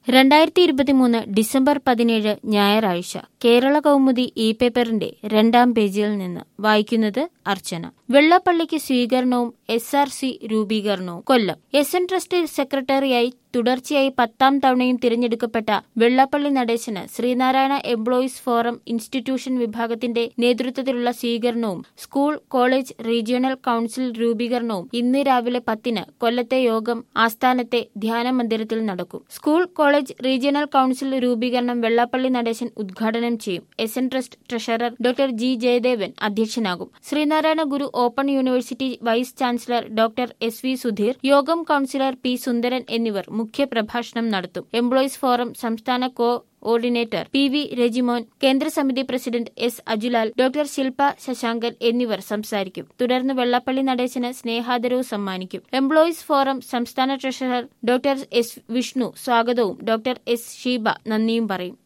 രണ്ടായിരത്തി ഇരുപത്തിമൂന്ന് ഡിസംബർ പതിനേഴ് ഞായറാഴ്ച കേരള കൗമുദി ഇ പേപ്പറിന്റെ രണ്ടാം പേജിൽ നിന്ന് വായിക്കുന്നത് അർച്ചന വെള്ളപ്പള്ളിക്ക് സ്വീകരണവും എസ് ആർ സി രൂപീകരണവും കൊല്ലം എസ് എൻ ട്രസ്റ്റ് സെക്രട്ടറിയായി തുടർച്ചയായി പത്താം തവണയും തിരഞ്ഞെടുക്കപ്പെട്ട വെള്ളപ്പള്ളി നടേശന് ശ്രീനാരായണ എംപ്ലോയീസ് ഫോറം ഇൻസ്റ്റിറ്റ്യൂഷൻ വിഭാഗത്തിന്റെ നേതൃത്വത്തിലുള്ള സ്വീകരണവും സ്കൂൾ കോളേജ് റീജിയണൽ കൌൺസിൽ രൂപീകരണവും ഇന്ന് രാവിലെ പത്തിന് കൊല്ലത്തെ യോഗം ആസ്ഥാനത്തെ ധ്യാന മന്ദിരത്തിൽ നടക്കും സ്കൂൾ കോളേജ് റീജിയണൽ കൌൺസിൽ രൂപീകരണം വെള്ളാപ്പള്ളി നടേശൻ ഉദ്ഘാടനം ചെയ്യും S N trust treasurer doctor G Jayadevan അധ്യക്ഷനാകും Sreenarayana Guru open university vice chancellor doctor S V Sudheer യോഗം കൌൺസിലർ പി സുന്ദരൻ എന്നിവർ മുഖ്യ പ്രഭാഷണം നടത്തും എംപ്ലോയീസ് ഫോറം സംസ്ഥാന coordinator P V Rajimon കേന്ദ്രസമിതി president S Ajulal doctor Shilpa Sasankan എന്നിവർ സംസാരിക്കും തുടർന്ന് വെള്ളപ്പള്ളി നടേശന് സ്നേഹാദരവ് സമ്മാനിക്കും എംപ്ലോയീസ് ഫോറം സംസ്ഥാന ട്രഷറർ ഡോക്ടർ എസ് വിഷ്ണു സ്വാഗതവും ഡോക്ടർ എസ് ഷീബ നന്ദിയും പറയും